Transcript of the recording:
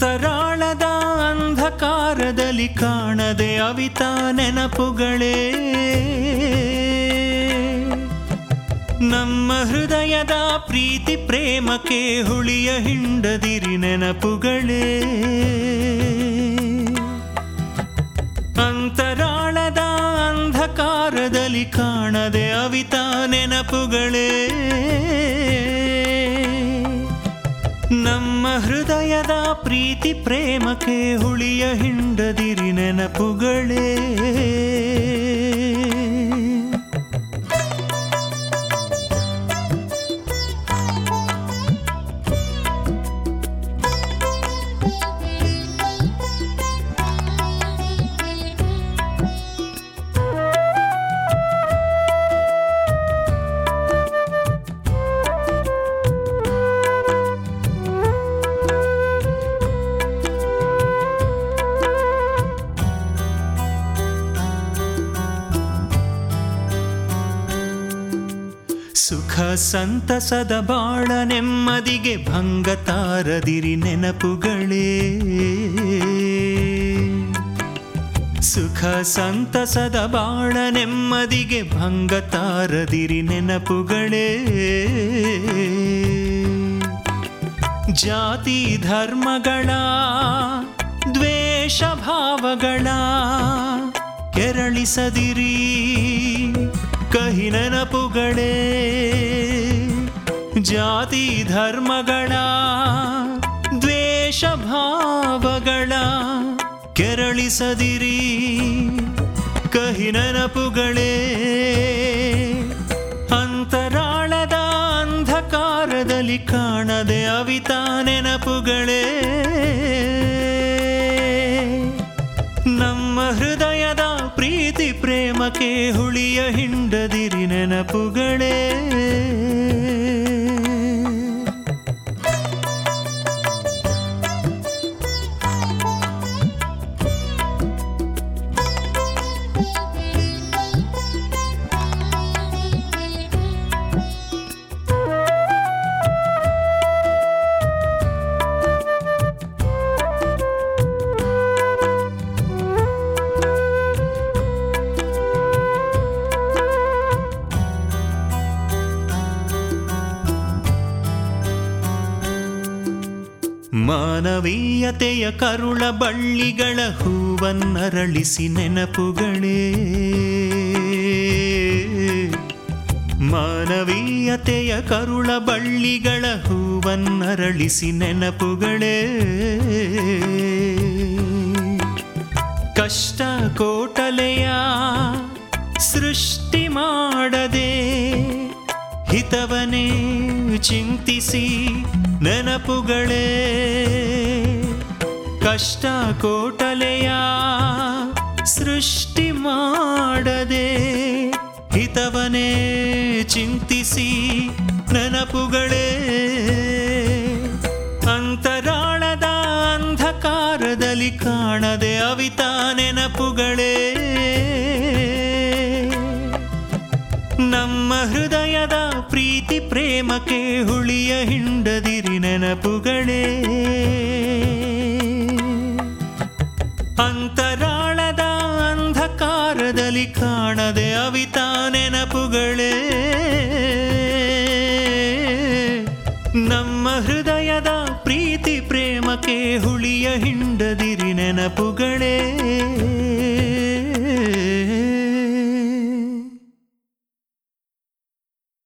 ಅಂತರಾಳದ ಅಂಧಕಾರದಲ್ಲಿ ಕಾಣದೆ ಅವಿತ ನೆನಪುಗಳೇ ನಮ್ಮ ಹೃದಯದ ಪ್ರೀತಿ ಪ್ರೇಮಕ್ಕೆ ಹುಳಿಯ ಹಿಂಡದಿರಿ ನೆನಪುಗಳೇ ಅಂತರಾಳದ ಅಂಧಕಾರದಲ್ಲಿ ಕಾಣದೆ ಅವಿತ ನೆನಪುಗಳೇ ನಮ್ಮ ಹೃದಯದ ಪ್ರೀತಿ ಪ್ರೇಮಕ್ಕೆ ಹುಳಿಯ ಹಿಂಡದಿರಿ ನೆನಪುಗಳೇ ಸುಖ ಸಂತಸದ ಬಾಳ ನೆಮ್ಮದಿಗೆ ಭಂಗ ತಾರದಿರಿ ನೆನಪುಗಳೇ ಸುಖ ಸಂತಸದ ಬಾಳ ನೆಮ್ಮದಿಗೆ ಭಂಗ ತಾರದಿರಿ ನೆನಪುಗಳೇ ಜಾತಿ ಧರ್ಮಗಳ ದ್ವೇಷ ಭಾವಗಳ ಕೆರಳಿಸದಿರಿ ಕಹಿ ನೆನಪುಗಳೇ ಜಾತಿ ಧರ್ಮಗಳ ದ್ವೇಷ ಭಾವಗಳ ಕೆರಳಿಸದಿರಿ ಕಹಿ ನೆನಪುಗಳೇ ಅಂತರಾಳದ ಅಂಧಕಾರದಲ್ಲಿ ಕಾಣದೆ ಅವಿತ ನೆನಪುಗಳೇ ನಮ್ಮ ಹೃದಯದ ಪ್ರೀತಿ ಪ್ರೇಮಕ್ಕೆ ಹುಳಿಯ ಹಿಂಡದಿರಿ ನೆನಪುಗಳೇ ಮಾನವೀಯತೆಯ ಕರುಳ ಬಳ್ಳಿಗಳ ಹೂವನ್ನರಳಿಸಿ ನೆನಪುಗಳೇ ಮಾನವೀಯತೆಯ ಕರುಳ ಬಳ್ಳಿಗಳ ಹೂವನ್ನರಳಿಸಿ ನೆನಪುಗಳೇ ಕಷ್ಟ ಕೋಟಲೆಯ ಸೃಷ್ಟಿ ಮಾಡದೆ ಹಿತವನೇ ಚಿಂತಿಸಿ ನೆನಪುಗಳೇ ಕಷ್ಟ ಕೋಟಲೆಯ ಸೃಷ್ಟಿ ಮಾಡದೆ ಹಿತವನೇ ಚಿಂತಿಸಿ ನೆನಪುಗಳೇ ಅಂತರಾಳದ ಅಂಧಕಾರದಲ್ಲಿ ಕಾಣದೆ ಅವಿತ ನೆನಪುಗಳೇ ನಮ್ಮ ಹೃದಯದ ಪ್ರೀತಿ ಪ್ರೇಮಕ್ಕೆ ಹುಳಿಯ ಹಿಂಡದಿರಿ ನೆನಪುಗಳೇ ಅಂತರಾಳದ ಅಂಧಕಾರದಲ್ಲಿ ಕಾಣದೆ ಅವಿತ ನೆನಪುಗಳೇ ನಮ್ಮ ಹೃದಯದ ಪ್ರೀತಿ ಪ್ರೇಮಕ್ಕೆ ಹುಳಿಯ ಹಿಂಡದಿರಿ ನೆನಪುಗಳೇ